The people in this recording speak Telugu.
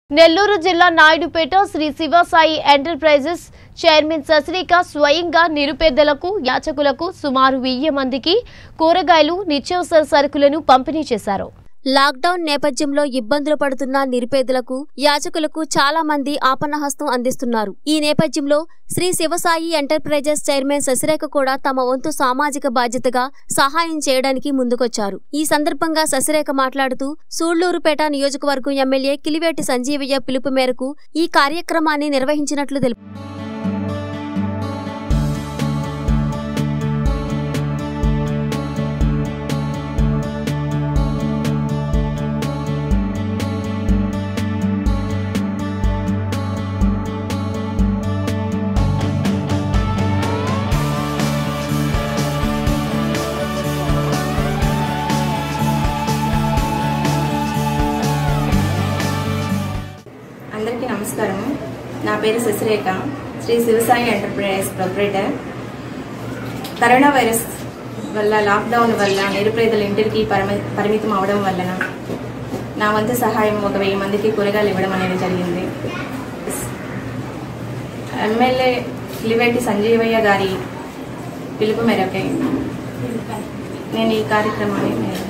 నెల్లూరు జిల్లా నాయుడుపేట శ్రీ శివసాయి ఎంటర్ప్రైజెస్ చైర్మన్ శశిరేఖ స్వయంగా నిరుపేదలకు యాచకులకు సుమారు వెయ్యి మందికి కూరగాయలు నిత్యావసర సరుకులను పంపిణీ చేశారు లాక్డౌన్ నేపథ్యంలో ఇబ్బందులు పడుతున్న నిరుపేదలకు యాచకులకు చాలా మంది ఆపన్నహస్తం అందిస్తున్నారు ఈ నేపథ్యంలో శ్రీ శివసాయి ఎంటర్ప్రైజెస్ చైర్మన్ శశిరేఖ కూడా తమ వంతు సామాజిక బాధ్యతగా సహాయం చేయడానికి ముందుకొచ్చారు ఈ సందర్భంగా శశిరేఖ మాట్లాడుతూ సూళ్లూరుపేట నియోజకవర్గం ఎమ్మెల్యే కిలివేటి సంజీవయ్య పిలుపు మేరకు ఈ కార్యక్రమాన్ని నిర్వహించినట్లు తెలిపారు అందరికీ నమస్కారం నా పేరు Sasirekha Sri Sivasai enterprise proprietor corona virus వల్ల లాక్డౌన్ వల్ల నిరుపేదల ఇంటికి పరమ- పరిమితం అవడం వలన నా వంతు సహాయం ఒక వెయ్యి మందికి కూరగాయలు ఇవ్వడం అనేది జరిగింది ఎమ్మెల్యే కిలివేటి సంజీవయ్య గారి పిలుపు మేరకే నేను ఈ కార్యక్రమాన్ని